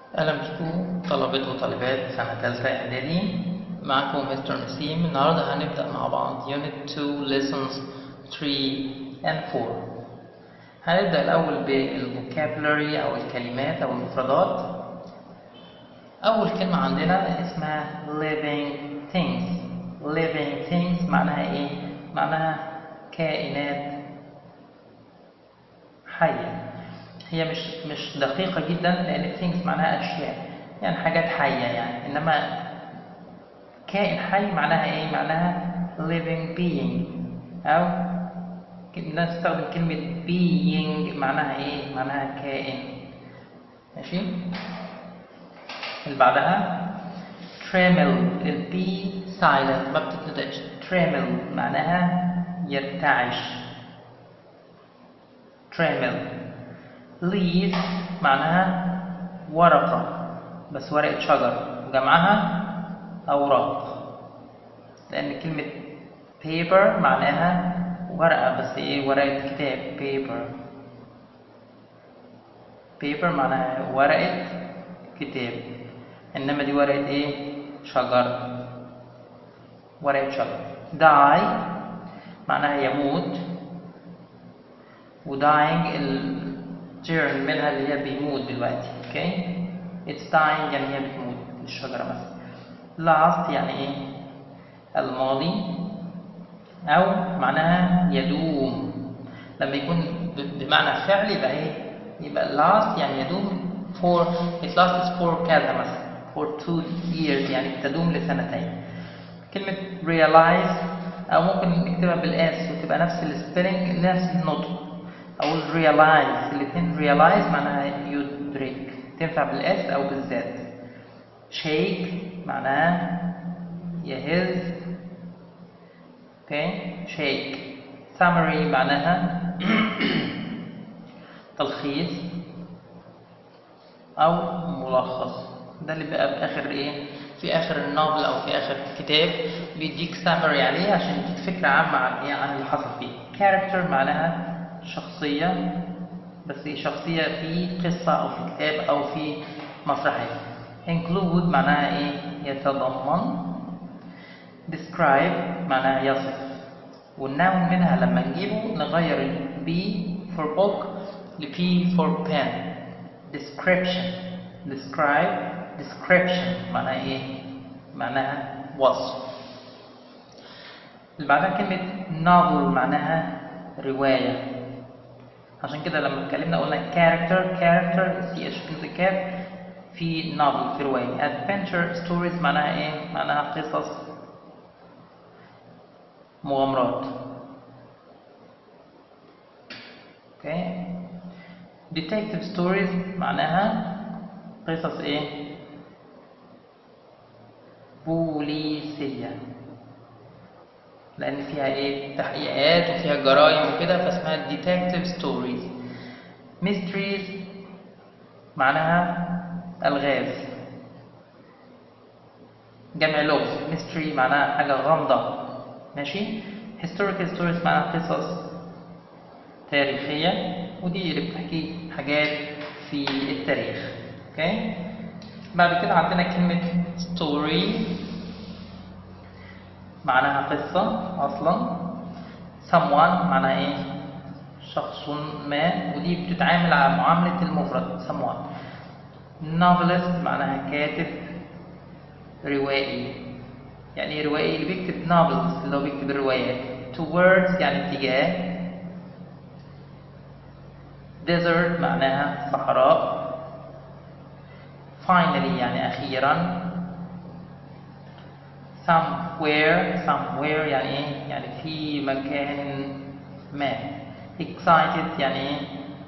أهلا بكم طلبة وطالبات سنة تالتة إعدادي معكم مستر نسيم النهاردة هنبدأ مع بعض Unit 2 Lessons 3 and 4 هنبدأ الأول بالفوكابولاري أو الكلمات أو المفردات أول كلمة عندنا اسمها living things living things معناها إيه؟ معناها كائنات حية هي مش مش دقيقة جدا لأن things معناها أشياء يعني حاجات حية يعني إنما كائن حي معناها إيه؟ معناها living being أو نستخدم كلمة being معناها إيه؟ معناها كائن ماشي؟ اللي بعدها tremble البي silent ما بتتنطقش tremble معناها يرتعش tremble leaf معناها ورقة بس ورقة شجر وجمعها أوراق لأن كلمة paper معناها ورقة بس إيه ورقة كتاب paper paper معناها ورقة كتاب إنما دي ورقة إيه شجر ورقة شجر die معناها يموت وdying الجيرن منها اللي هي بيموت دلوقتي اوكي it's dying يعني هي بتموت الشجرة مثلا last يعني ايه الماضي او معناها يدوم لما يكون بمعنى فعل يبقى ايه يبقى last يعني يدوم for it lasts for كذا مثلا for two years يعني تدوم لسنتين كلمة realize أو ممكن نكتبها بالإس وتبقى نفس السبيلنج نفس النطق أو realize الاثنين realize معناها يدرك تنفع بالإس أو بالزد shake معناها يهز اوكي shake summary معناها تلخيص أو ملخص ده اللي بقى في آخر إيه في آخر النوفل أو في آخر الكتاب بيديك سامري عليه عشان يديك فكرة عامة عن إيه عن اللي حصل فيه character معناها شخصية بس شخصية في قصة أو في كتاب أو في مسرحية include معناها إيه يتضمن describe معناها يصف والنون منها لما نجيبه نغير ال B for book ل P for pen description describe description معناها ايه معناها وصف اللي بعدها كلمة novel معناها رواية عشان كده لما اتكلمنا قلنا character character سي اتش كاب في novel في رواية adventure stories معناها ايه معناها قصص مغامرات اوكي detective stories معناها قصص ايه بوليسية لأن فيها إيه تحقيقات وفيها جرائم وكده فاسمها detective stories mysteries معناها ألغاز جمع لغز mystery معناها حاجة غامضة ماشي historical stories معناها قصص تاريخية ودي اللي بتحكي حاجات في التاريخ اوكي بعد كده عندنا كلمة story معناها قصة أصلا someone معناها إيه شخص ما ودي بتتعامل على معاملة المفرد someone novelist معناها كاتب روائي يعني روائي اللي بيكتب novels اللي هو بيكتب الروايات towards يعني اتجاه desert معناها صحراء finally يعني أخيرا somewhere somewhere يعني إيه؟ يعني في مكان ما excited يعني إيه؟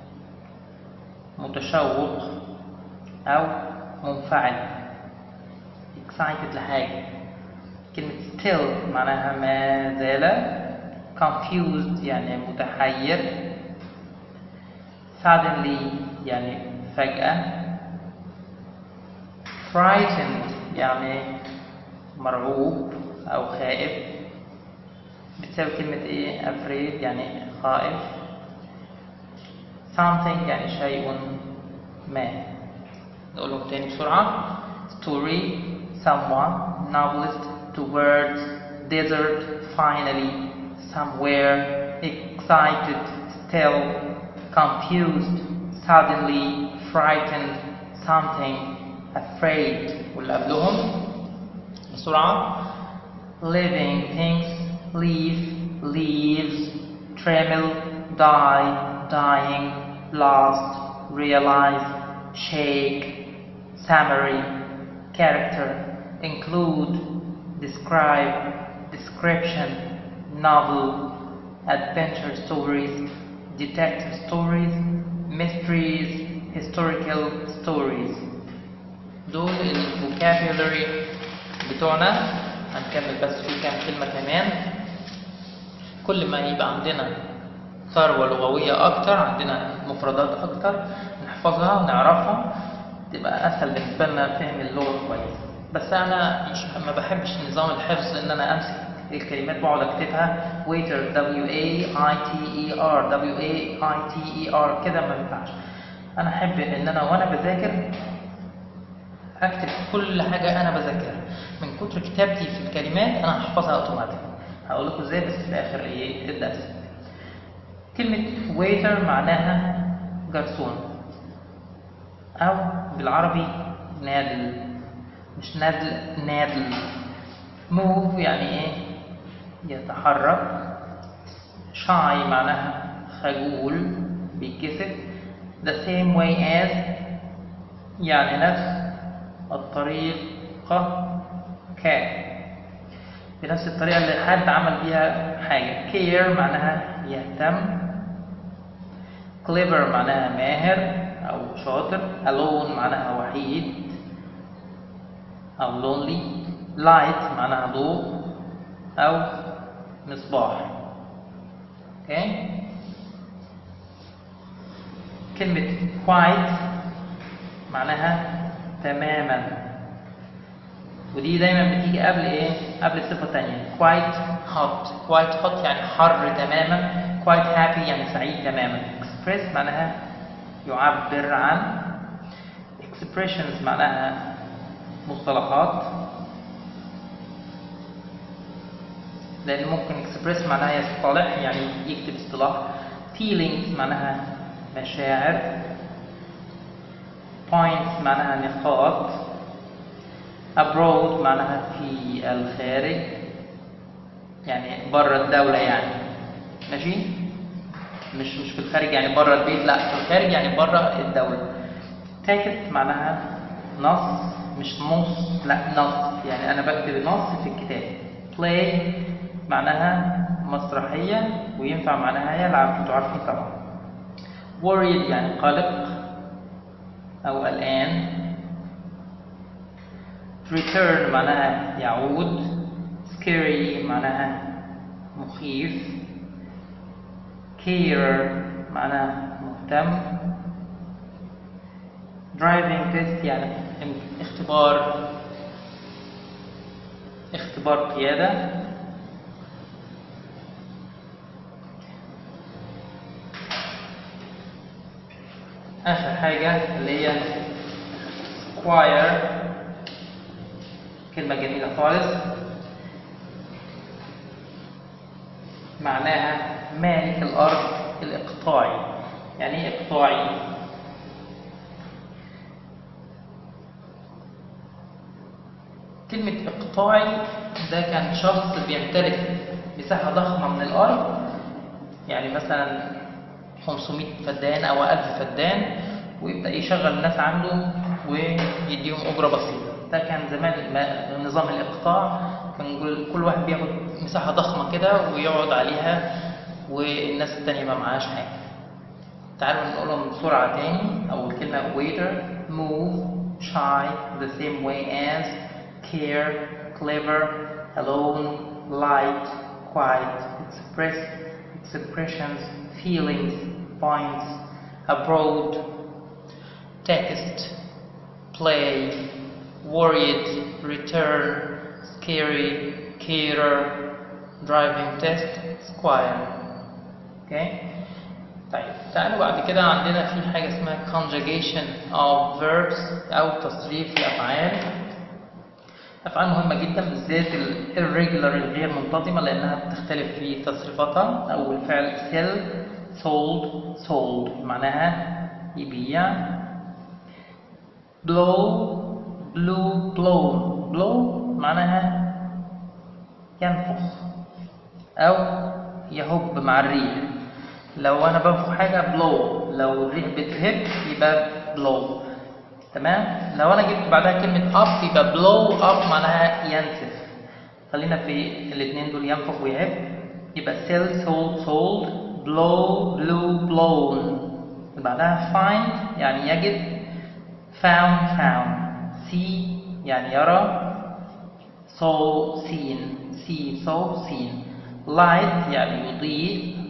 متشوق أو منفعل excited لحاجة كلمة still معناها ما زال confused يعني متحير suddenly يعني فجأة frightened يعني مرعوب أو خائف بتساوي كلمة إيه afraid يعني خائف something يعني شيء ما نقولهم تاني بسرعة story someone novelist to words desert finally somewhere excited still confused suddenly frightened something afraid واللي قبلهم بسرعة living things leave leaves tremble die dying lost realize shake summary character include describe description novel adventure stories detective stories mysteries historical stories دول الفوكابولري بتوعنا هنكمل بس في كام كلمة كمان كل ما يبقى عندنا ثروة لغوية أكتر عندنا مفردات أكتر نحفظها ونعرفها تبقى أسهل بالنسبة لنا فهم اللغة كويس بس أنا مش ما بحبش نظام الحفظ إن أنا أمسك الكلمات واقعد أكتبها waiter W A I T E R W A I T E R كده ما ينفعش أنا أحب إن أنا وأنا بذاكر اكتب كل حاجه انا بذاكرها من كتر كتابتي في الكلمات انا هحفظها اوتوماتيك هقول لكم ازاي بس في الاخر ايه تبدا تستفيد كلمه ويتر معناها جرسون او بالعربي نادل مش نادل نادل موف يعني ايه يتحرك شاي معناها خجول بيتكسف the same way as يعني نفس الطريقة ك بنفس الطريقة اللي حد عمل بيها حاجة care معناها يهتم clever معناها ماهر أو شاطر alone معناها وحيد أو lonely light معناها ضوء أو مصباح اوكي كلمة quite معناها تماما ودي دايما بتيجي قبل ايه قبل صفه تانية quite hot quite hot يعني حر تماما quite happy يعني سعيد تماما express معناها يعبر عن expressions معناها مصطلحات لان ممكن express معناها يصطلح يعني يكتب اصطلاح feelings معناها مشاعر points معناها نقاط abroad معناها في الخارج يعني بره الدولة يعني ماشي مش مش في الخارج يعني بره البيت لا في الخارج يعني بره الدولة text معناها نص مش نص لا نص يعني أنا بكتب نص في الكتاب play معناها مسرحية وينفع معناها يلعب انتوا عارفين طبعا worried يعني قلق أو الآن return معناها يعود scary معناها مخيف care معناها مهتم driving test يعني اختبار اختبار قيادة آخر حاجة اللي هي squire كلمة جميلة خالص معناها مالك الأرض الإقطاعي يعني إيه إقطاعي؟ كلمة إقطاعي ده كان شخص بيمتلك مساحة ضخمة من الأرض يعني مثلا 500 فدان أو 1000 فدان ويبدأ يشغل الناس عنده ويديهم أجرة بسيطة ده كان زمان الم- نظام الإقطاع كان كل- كل واحد بياخد مساحة ضخمة كده ويقعد عليها والناس التانية ما معهاش حاجة تعالوا نقولهم بسرعة تاني أول كلمة waiter move shy the same way as care clever alone light quiet express expressions feelings points abroad text play worried return scary carer driving test squire okay طيب تعالوا بعد كده عندنا في حاجة اسمها conjugation of verbs أو تصريف الأفعال أفعال مهمة جدا بالذات ال irregular الغير منتظمة لأنها بتختلف في تصريفاتها أول فعل sell sold sold معناها يبيع blow blew blown blow معناها ينفخ أو يهب مع الريح لو أنا بنفخ حاجة blow لو الريح بتهب يبقى blow تمام لو أنا جبت بعدها كلمة up يبقى blow up معناها ينسف خلينا في الاثنين دول ينفخ ويهب يبقى sell sold sold blow blew blown بعدها find يعني يجد found found see يعني يرى saw seen see saw seen light يعني يضيء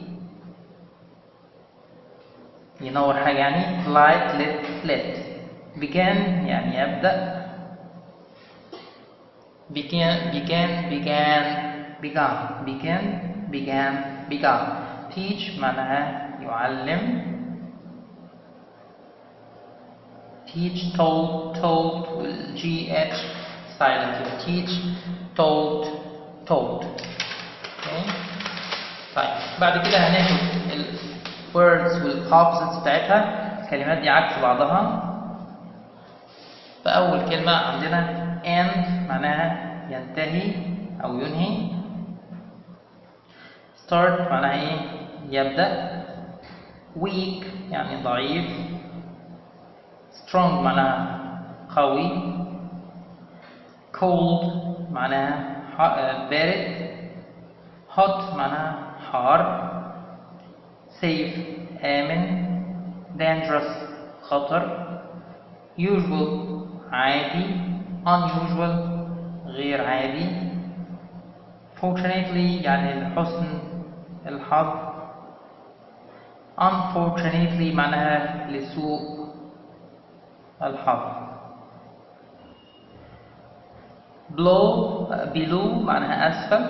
ينور حاجة يعني light lit lit began يعني يبدأ began began began began began began began teach معناها يعلم teach told told gh silent teach told told okay. طيب بعد كده هناخد ال words والopposites بتاعتها الكلمات دي عكس بعضها فأول كلمة عندنا end معناها ينتهي أو ينهي start معناها إيه يبدأ weak يعني ضعيف strong معناها قوي cold معناها بارد hot معناها حار safe آمن dangerous خطر usual عادي unusual غير عادي fortunately يعني لحسن الحظ unfortunately معناها لسوء الحظ below below معناها أسفل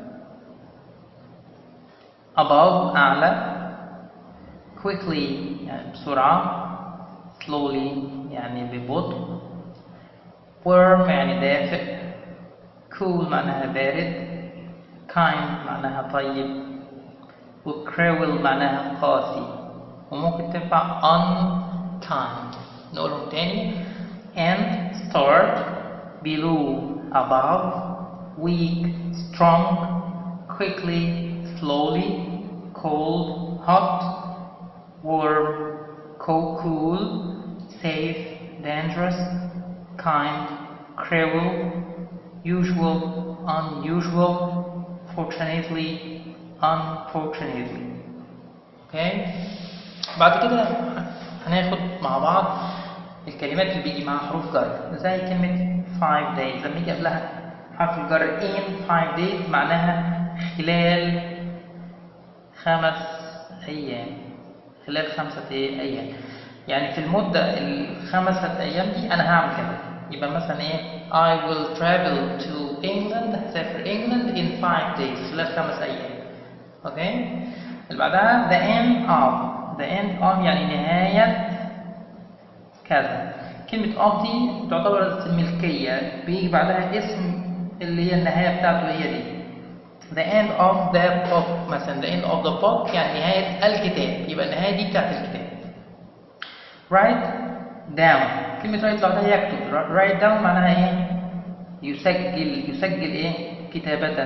above أعلى quickly يعني بسرعة slowly يعني ببطء warm يعني دافئ cool معناها بارد kind معناها طيب و cruel معناها قاسي وممكن تنفع unkind نقولهم تاني and start below above weak strong quickly slowly cold hot warm cool safe dangerous kind cruel usual unusual fortunately unfortunately okay بعد كده هناخد مع بعض الكلمات اللي بيجي معاها حروف جر زي كلمة 5 days لما يجي قبلها حرف الجر in 5 days معناها خلال خمس أيام خلال خمسة أيام يعني في المدة الخمسة أيام دي أنا هعمل كده يبقى مثلا إيه I will travel to England هسافر England in 5 days خلال خمس أيام أوكي اللي بعدها the end of the end of يعني نهاية كذا كلمة of دي تعتبر الملكية بيجي بعدها اسم اللي هي النهاية بتاعته هي دي the end of the book مثلا the end of the book يعني نهاية الكتاب يبقى النهاية دي بتاعت الكتاب write down كلمة write بعدها يكتب write down معناها ايه يسجل يسجل ايه كتابة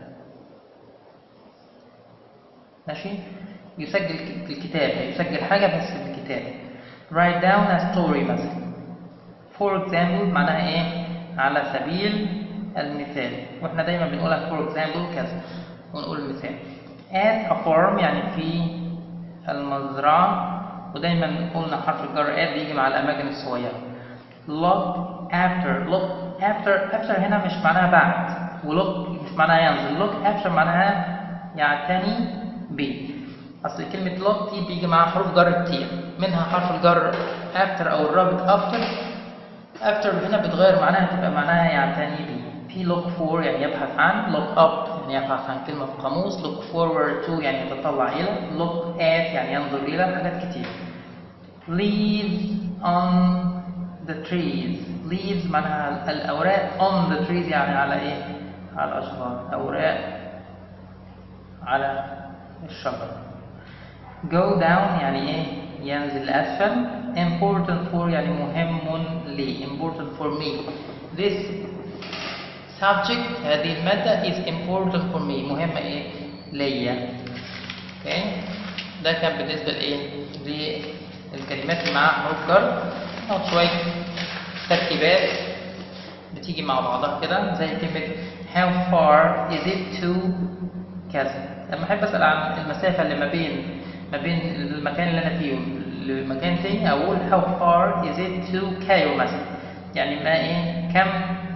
ماشي يسجل في الكتابة يسجل حاجة بس في الكتابة write down a story مثلا for example معناها ايه على سبيل المثال واحنا دايما بنقولها for example كذا ونقول المثال at a farm يعني في المزرعة ودايما قلنا حرف الجر at بيجي مع الأماكن الصغيرة look after look after after هنا مش معناها بعد ولوك مش معناها ينزل look after معناها يعتني به أصل كلمة look دي بيجي معاها حروف جر كتير منها حرف الجر after أو الرابط after after هنا بتغير معناها تبقى معناها يعتني به في look for يعني يبحث عن look up يعني يبحث عن كلمة في قاموس look forward to يعني يتطلع إلى look at يعني ينظر إلى حاجات كتير leaves on the trees leaves معناها الأوراق on the trees يعني على إيه؟ على الأشجار أوراق على الشجر go down يعني إيه؟ ينزل أسفل important for يعني مهم لي important for me this subject هذه المادة is important for me مهمة إيه؟ ليا okay. ده كان بالنسبة لإيه؟ للكلمات اللي معاها حروف جر أو شوية تركيبات بتيجي مع بعضها كده زي كلمة how far is it to كذا لما أحب أسأل عن المسافة اللي ما بين ما بين المكان اللي أنا فيه لمكان تاني أقول how far is it to كايرو مثلا يعني ما إيه كم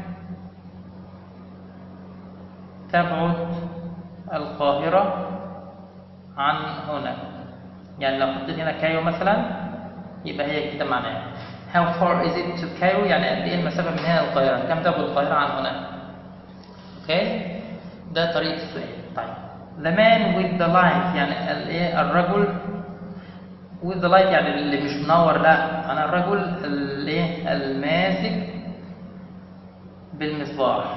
تبعد القاهرة عن هنا يعني لو حطيت هنا كايرو مثلا يبقى هي كده معناها how far is it to كايرو يعني قد ايه المسافة من هنا للقاهرة كم تبعد القاهرة عن هنا اوكي ده طريقة السؤال طيب the man with the light يعني الايه الرجل with the light يعني اللي مش منور لا انا الرجل الايه الماسك بالمصباح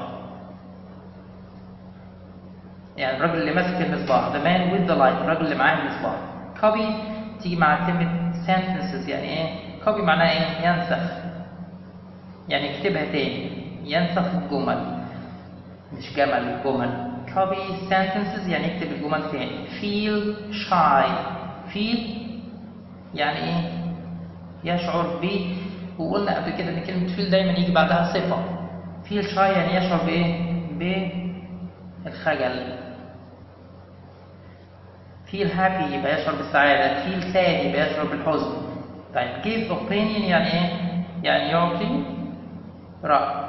يعني الراجل اللي ماسك المصباح the man with the light الراجل اللي معاه المصباح copy تيجي مع كلمة sentences يعني ايه copy معناها ايه ينسخ يعني اكتبها تاني ينسخ الجمل مش جمل جمل copy sentences يعني اكتب الجمل تاني feel shy feel يعني ايه يشعر ب وقلنا قبل كده ان كلمة feel دايما يجي بعدها صفة feel shy يعني يشعر بايه بالخجل feel happy يبقى يشعر بالسعادة feel sad يبقى يشعر بالحزن طيب give opinion يعني ايه يعني يعطي رأي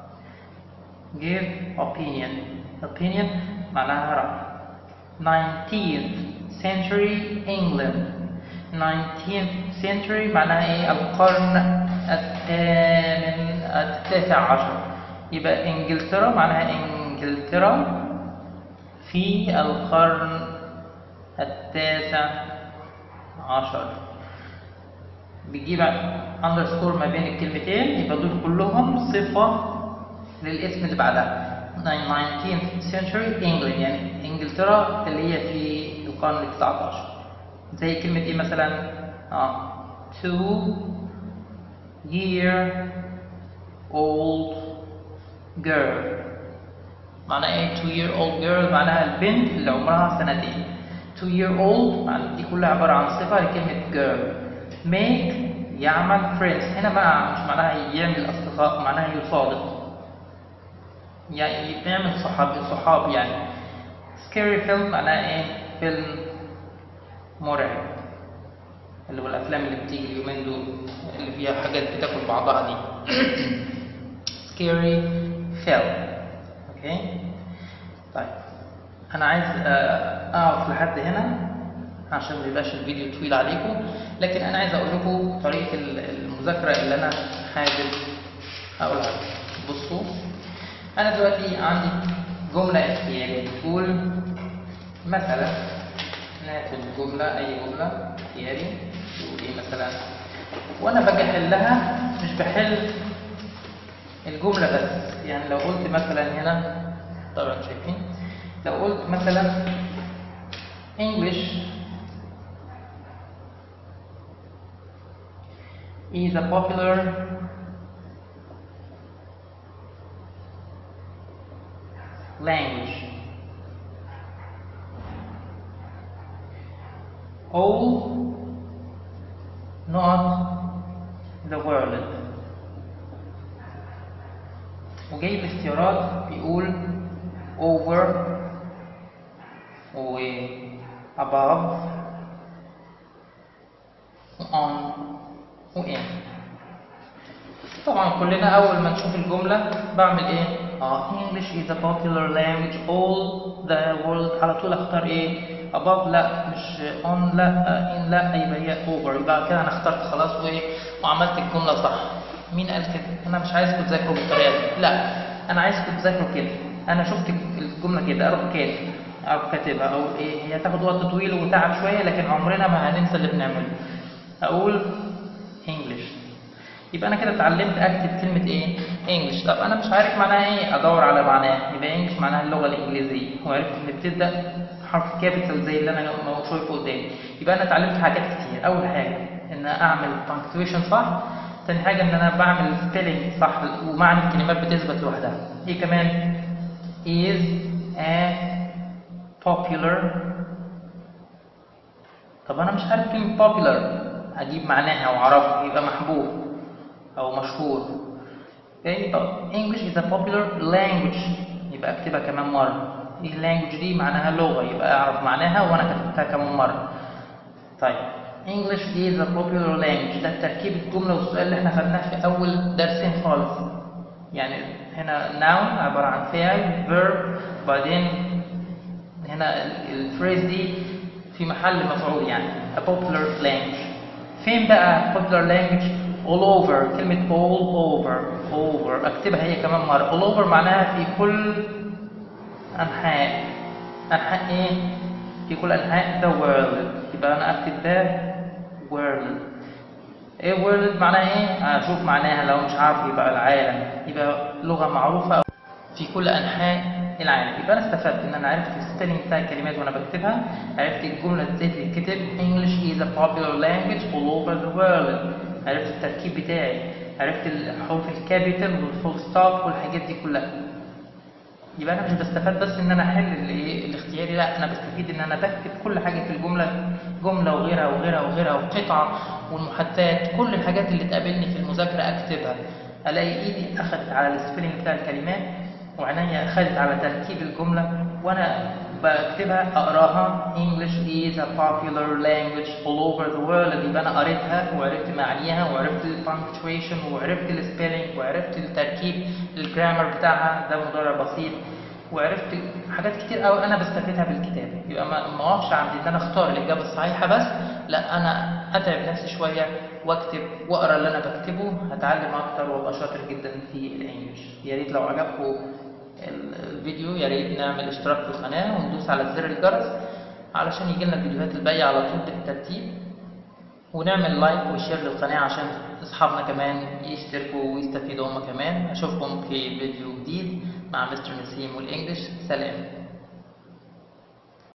give opinion opinion معناها رأي 19th century England 19th century معناها ايه القرن الثامن التاسع عشر يبقى انجلترا معناها انجلترا في القرن التاسع عشر بتجيب اندرسكور ما بين الكلمتين يبقى دول كلهم صفة للاسم اللي بعدها 19th century England يعني انجلترا اللي هي في القرن ال 19 زي كلمة ايه مثلا اه two year old girl معناها ايه two year old girl معناها البنت اللي عمرها سنتين two year old معناها دي كلها عبارة عن صفة لكلمة girl make يعمل friends هنا بقى مش معناها يعمل أصدقاء معناها يصادق يعني يعمل صحاب صحاب يعني scary film معناها ايه فيلم مرعب اللي هو الافلام اللي بتيجي اليومين دول اللي فيها حاجات بتاكل بعضها دي scary film اوكي طيب انا عايز اقف لحد هنا عشان ما يبقاش الفيديو طويل عليكم لكن انا عايز اقول لكم طريقه المذاكره اللي انا حابب اقولها لكم بصوا انا دلوقتي عندي جمله اختياريه بتقول مثلا ناخد جمله اي جمله اختياري تقول ايه مثلا وانا باجي احلها مش بحل الجمله بس يعني لو قلت مثلا هنا طبعا شايفين لو قلت مثلا English is a popular language. All, not the world. وجايب اختيارات بيقول over و above on و in طبعا كلنا اول ما نشوف الجمله بعمل ايه اه English is a popular language all the world على طول اختار ايه above لا مش on لا in لا يبقى هي over يبقى كده انا اخترت خلاص وايه وعملت الجمله صح مين قال كده انا مش عايزكم تذاكروا بالطريقه دي لا انا عايزكم تذاكروا كده انا شفت الجمله كده اروح كاتب اروح كاتبها او ايه هي تاخد وقت طويل وتعب شويه لكن عمرنا ما هننسى اللي بنعمله اقول انجلش يبقى انا كده اتعلمت اكتب كلمه ايه انجلش طب انا مش عارف معناها ايه ادور على معناها يبقى انجلش معناها اللغه الانجليزيه وعرفت ان بتبدا حرف كابيتال زي اللي انا شايفه قدامي يبقى انا اتعلمت حاجات كتير اول حاجه ان اعمل punctuation صح تاني حاجه ان انا بعمل spelling صح ومعنى الكلمات بتثبت لوحدها ايه كمان is a popular طب انا مش عارف كلمه popular اجيب معناها واعرفه يبقى محبوب او مشهور اوكي طب English is a popular language يبقى اكتبها كمان مره ايه language دي معناها لغه يبقى اعرف معناها وانا كتبتها كمان مره طيب English is a popular language ده تركيب الجمله والسؤال اللي احنا خدناه في اول درسين خالص يعني هنا noun عباره عن فعل verb بعدين هنا الفريز دي في محل مفعول يعني a popular language فين بقى popular language all over كلمة all over over اكتبها هي كمان مرة all over معناها في كل أنحاء أنحاء إيه؟ في كل أنحاء the world يبقى أنا أكتب ده world إيه world معناها إيه؟ أشوف معناها لو مش عارف يبقى العالم يبقى لغة معروفة في كل أنحاء العالم يبقى انا استفدت ان انا عرفت السبيلنج بتاع الكلمات وانا بكتبها عرفت الجمله ازاي تتكتب English is a popular language all over the world عرفت التركيب بتاعي عرفت الحروف الكابيتال والفول ستوب والحاجات دي كلها يبقى انا مش بستفاد بس ان انا احل الايه الاختياري لا انا بستفيد ان انا بكتب كل حاجه في الجمله جمله وغيرها وغيرها وغيرها وقطعه والمحادثات كل الحاجات اللي تقابلني في المذاكره اكتبها الاقي ايدي اخذت على السبيلنج بتاع الكلمات وعينيا اخذت على تركيب الجمله وانا بكتبها اقراها English is a popular language all over the world يبقى انا قريتها وعرفت معانيها وعرفت البانكتويشن وعرفت السبيلنج وعرفت التركيب الجرامر بتاعها ده مضارع بسيط وعرفت حاجات كتير قوي انا بستفيدها بالكتابه يبقى ما ما اقفش عند ان انا اختار الاجابه الصحيحه بس لا انا اتعب نفسي شويه واكتب واقرا اللي انا بكتبه هتعلم اكتر وابقى شاطر جدا في الانجليش يا ريت لو عجبكم الفيديو يا ريت نعمل اشتراك في القناه وندوس على زر الجرس علشان يجيلنا الفيديوهات الباقيه على طول بالترتيب ونعمل لايك وشير للقناه عشان اصحابنا كمان يشتركوا ويستفيدوا هم كمان اشوفكم في فيديو جديد مع مستر نسيم والانجليش سلام